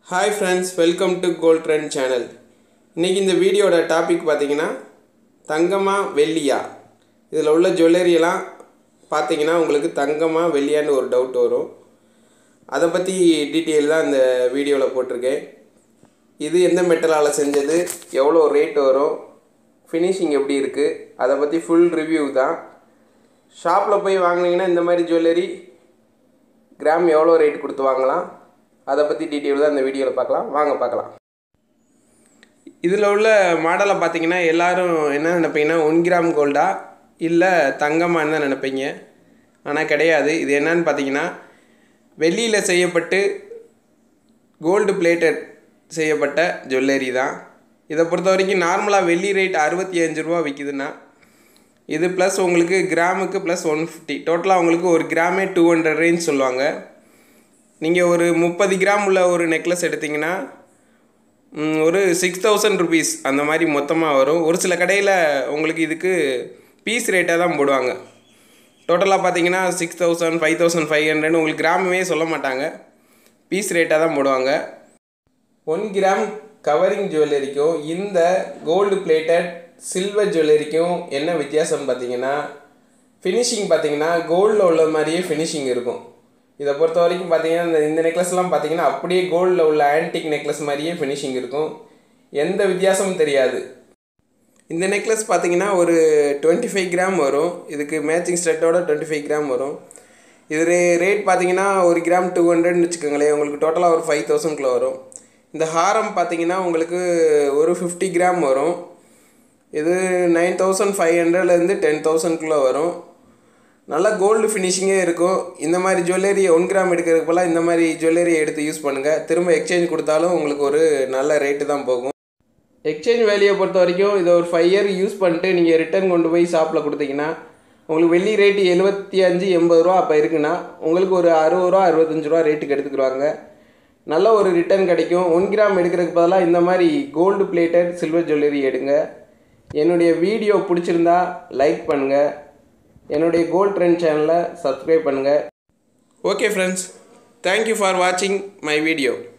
hi friends welcome to gold trend channel இன்றைக்கி இந்த வீடியோட டாபிக் பார்த்தீங்கன்னா தங்கமா வெள்ளியா இதில் உள்ள ஜுவல்லரியெல்லாம் பார்த்தீங்கன்னா உங்களுக்கு தங்கமா வெள்ளியான்னு ஒரு டவுட் வரும் அதை பற்றி டீட்டெயில் தான் இந்த வீடியோவில் போட்டிருக்கேன் இது எந்த மெட்டலால் செஞ்சது எவ்வளோ ரேட் வரும் ஃபினிஷிங் எப்படி இருக்குது அதை பற்றி ஃபுல் ரிவ்யூ தான் ஷாப்பில் போய் வாங்கினீங்கன்னா இந்த மாதிரி ஜுவல்லரி கிராம் எவ்வளோ ரேட் கொடுத்து வாங்கலாம் அதை பற்றி டீட்டெயில் தான் இந்த வீடியோவில் பார்க்கலாம் வாங்க பார்க்கலாம் இதில் உள்ள மாடலை பார்த்தீங்கன்னா எல்லாரும் என்ன நினைப்பீங்கன்னா ஒன் கிராம் கோல்டா இல்லை தங்கமான்னு தான் நினைப்பீங்க ஆனால் கிடையாது இது என்னன்னு பார்த்தீங்கன்னா வெள்ளியில் செய்யப்பட்டு கோல்டு பிளேட்டட் செய்யப்பட்ட ஜுவல்லரி தான் இதை பொறுத்த வரைக்கும் நார்மலாக வெள்ளி ரேட் அறுபத்தி அஞ்சு ரூபா விற்கிதுன்னா இது ப்ளஸ் உங்களுக்கு கிராமுக்கு ப்ளஸ் ஒன் ஃபிஃப்டி டோட்டலாக உங்களுக்கு ஒரு கிராமே டூ ஹண்ட்ரட் ரேஞ்ச் சொல்லுவாங்க நீங்கள் ஒரு முப்பது கிராம் உள்ள ஒரு நெக்லஸ் எடுத்திங்கன்னா ம், ஒரு சிக்ஸ் தௌசண்ட் ருபீஸ் அந்த மாதிரி மொத்தமாக வரும் ஒரு சில கடையில் உங்களுக்கு இதுக்கு பீஸ் ரேட்டாக தான் போடுவாங்க டோட்டலாக பார்த்தீங்கன்னா six thousand five thousand five ஹண்ட்ரட்னு உங்களுக்கு கிராமுமே சொல்ல மாட்டாங்க பீஸ் ரேட்டாக தான் போடுவாங்க ஒன் கிராம் கவரிங் ஜுவல்லரிக்கும் இந்த கோல்டு பிளேட்டட் சில்வர் ஜுவல்லரிக்கும் என்ன வித்தியாசம் பார்த்தீங்கன்னா ஃபினிஷிங் பார்த்தீங்கன்னா கோல்டில் உள்ள மாதிரியே ஃபினிஷிங் இருக்கும் இதை பொறுத்த வரைக்கும் பார்த்தீங்கன்னா இந்த இந்த நெக்லஸ்லாம் பார்த்தீங்கன்னா அப்படியே கோல்டில் உள்ள ஆன்டிக் நெக்லஸ் மாதிரியே ஃபினிஷிங் இருக்கும் எந்த வித்தியாசமும் தெரியாது இந்த நெக்லஸ் பார்த்தீங்கன்னா ஒரு டுவெண்ட்டி ஃபைவ் கிராம் வரும் இதுக்கு மேட்சிங் ஸ்டெட்டோட டுவெண்ட்டி ஃபைவ் கிராம் வரும் இது ரேட் பார்த்தீங்கன்னா ஒரு கிராம் டூ ஹண்ட்ரட்னு வச்சுக்கோங்களேன் உங்களுக்கு டோட்டலாக ஒரு ஃபைவ் தௌசண்ட்குள்ளே வரும் இந்த ஹாரம் பார்த்தீங்கன்னா உங்களுக்கு ஒரு ஃபிஃப்டி கிராம் வரும் இது நைன் தௌசண்ட் ஃபைவ் ஹண்ட்ரட்லேருந்து டென் தௌசண்ட்குள்ளே வரும் நல்லா கோல்டு ஃபினிஷிங்கே இருக்கும் இந்த மாதிரி ஜுவல்லரி ஒன் கிராம் எடுக்கிறதுக்கு போல இந்த மாதிரி ஜுவல்லரி எடுத்து யூஸ் பண்ணுங்கள் திரும்ப எக்ஸ்சேஞ்ச் கொடுத்தாலும் உங்களுக்கு ஒரு நல்ல ரேட்டு தான் போகும் எக்ஸ்சேஞ்ச் வேல்யூயை பொறுத்த வரைக்கும் இதை ஒரு ஃபைவ் இயர் யூஸ் பண்ணிட்டு நீங்கள் ரிட்டர்ன் கொண்டு போய் ஷாப்பில் கொடுத்தீங்கன்னா உங்களுக்கு வெள்ளி ரேட்டு எழுபத்தி அஞ்சு எண்பது ரூபா அப்போ இருக்குன்னா உங்களுக்கு ஒரு அறுபது ரூபா அறுபத்தஞ்சு ரூபா ரேட்டுக்கு எடுத்துக்கிடுவாங்க நல்ல ஒரு ரிட்டர்ன் கிடைக்கும் ஒன் கிராம் எடுக்கிறதுக்கு பதிலாக இந்த மாதிரி கோல்டு பிளேட்டட் சில்வர் ஜுவல்லரி எடுங்க என்னுடைய வீடியோ பிடிச்சிருந்தா லைக் பண்ணுங்கள் என்னுடைய கோல்ட் ட்ரெண்ட் சேனலை சப்ஸ்கிரைப் பண்ணுங்கள் ஓகே ஃப்ரெண்ட்ஸ் தேங்க்யூ ஃபார் வாட்சிங் மை வீடியோ